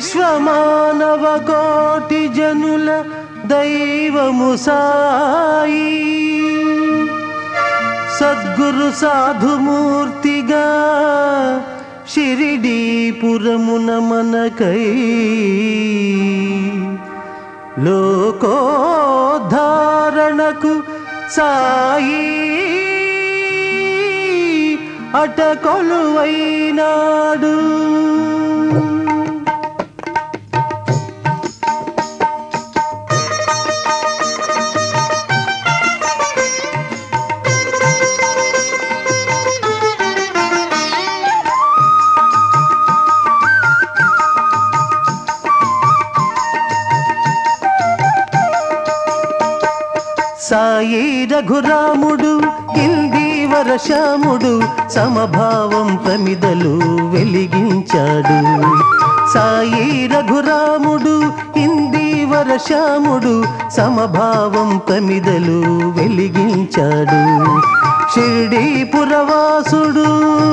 విశ్వమానవ కోటి జనుల దైవము సాయి సద్గురు సాధుమూర్తిగా షిరిడీపురమున మనకై లోకోద్ధారణకు సాయి అటకొలువైనాడు సాయి రఘురాముడు ఇందీవర శ్యాముడు సమభావం ప్రమిదలు వెలిగించాడు సాయి రఘురాముడు ఇందీవర శ్యాముడు సమభావం ప్రమిదలు వెలిగించాడు షిర్డీ పురవాసుడు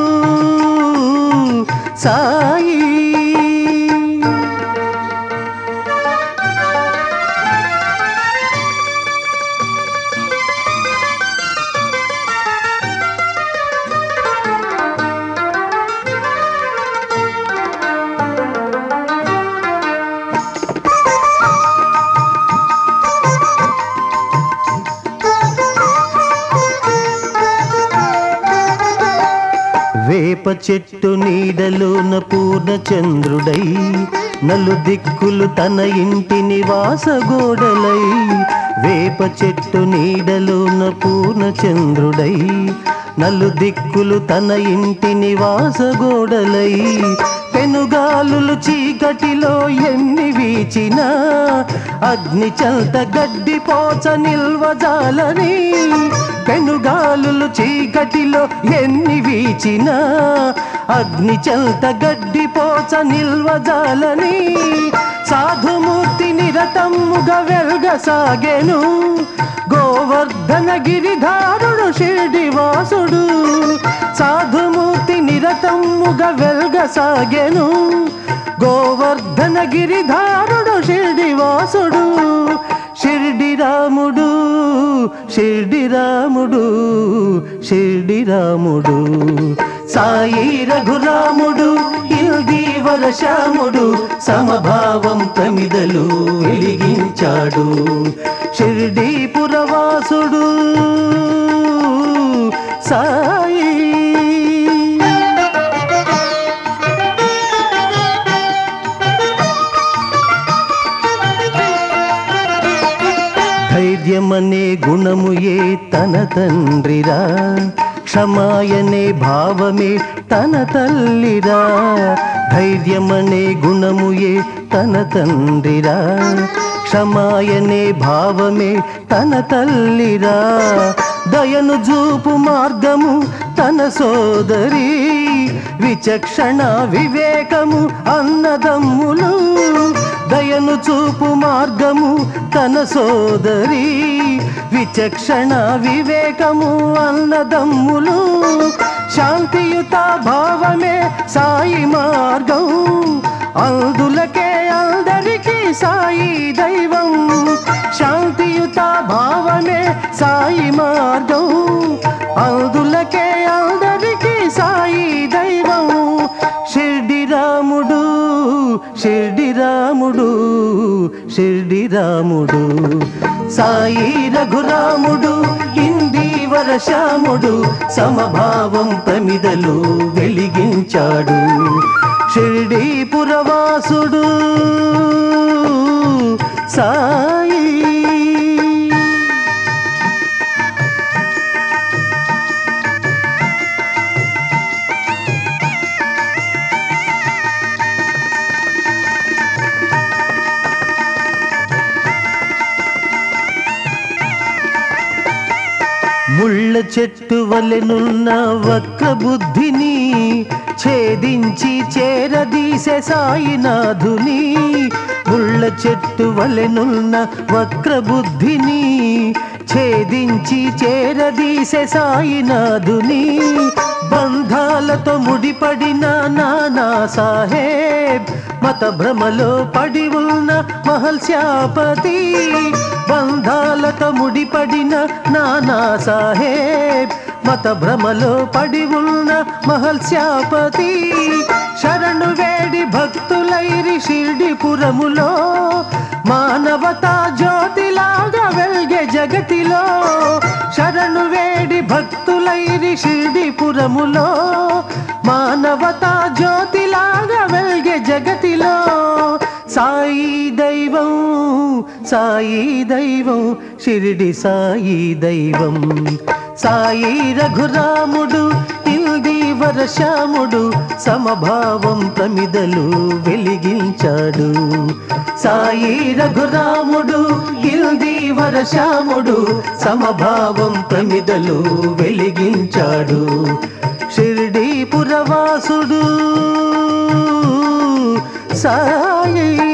సాయి వేప చెట్టు నీడలోన పూర్ణచంద్రుడై నలు దిక్కులు తన ఇంటి నివాస గోడలై వేప చెట్టు నీడలోన పూర్ణచంద్రుడై నలు దిక్కులు తన ఇంటి నివాస గోడలై పెనుగాలులు చీకటిలో ఎన్ని వీచినా అగ్ని చల్త గడ్డి పోచ నిల్వజాలని పెనుగాలులు చీకటిలో ఎన్ని వీచినా అగ్ని చల్త గడ్డి పోచ నిల్వజాలని సాధుమూర్తి నిరతమ్ముగా వెల్గసాగెను గోవర్ధన గిరిధారుడు షిర్డివాసుడు సాధుమూర్తి నిరతమ్ముగా వెల్గసాగెను గోవర్ధన గిరిధారుడు షిర్డివాసుడు షిర్డి రాముడు షిర్డి రాముడు షిర్డి రాముడు సాయి రఘురాముడు ఇల్దీవర శ్యాముడు సమభావం ప్రమిదలు వెలిగించాడు షిర్డీ పురవాసుడు సాయి ధైర్యమనే గుణము ఏ తన తండ్రిరా క్షమాయనే భావమే తన తల్లిరా ధైర్యమనే గుణము ఏ తన తండ్రిరా క్షమాయనే భావమే తన తల్లిరా దయను చూపు మార్గము తన సోదరి విచక్షణ వివేకము అన్నదమ్ములు దయను చూపు మార్గము తన సోదరి విచక్షణ వివేకము అన్నదమ్ములు శాంతియుత భావమే సాయి మార్గం అందులకే అందరికీ సాయి దైవం శాంతియుత భావమే సాయి మార్గం అందులకే అందరికీ సాయి దైవం షిర్డి రాముడు షిర్డి రాముడు షిర్డి రాముడు సాయి రఘురాముడు ఇందీవర శ్యాముడు సమభావం ప్రమిదలు వెలిగించాడు షిర్డీ పురవాసుడు సాయి ముళ్ళ చెట్టు వలెనున్న వక్ర బుద్ధిని ఛేదించి చేరదీసే సాయినాథుని ముళ్ళ చెట్టు వలెనున్న వక్ర బుద్ధిని ఛేదించి చేరదీసే సాయినాథుని బంధాలతో ముడిపడిన నానా సాహేబ్ మత భ్రమలో పడి ఉన్న మహల్శాపతి బంధాలతో ముడిపడిన నానా సాహేబ్ మత భ్రమలో పడి ఉన్న మహల్శాపతి శరణు వేడి భక్తులైరి షిర్డిపురములో మానవతా జ్యోతిలాగా వెల్గే జగతిలో శరణు వేడి భక్తులైరి షిర్డిపురములో మానవతా జ్యోతిలాగా వెల్గే జగతిలో సాయి దైవం సాయి దైవం షిరిడి సాయి దైవం సాయి రఘురాముడు ఇల్ది వరశ్యాముడు సమభావం ప్రమిదలు వెలిగించాడు సాయి రఘురాముడు ఇల్ది వరశ్యాముడు సమభావం ప్రమిదలు వెలిగించాడు షిర్డీ పురవాసుడు సాయి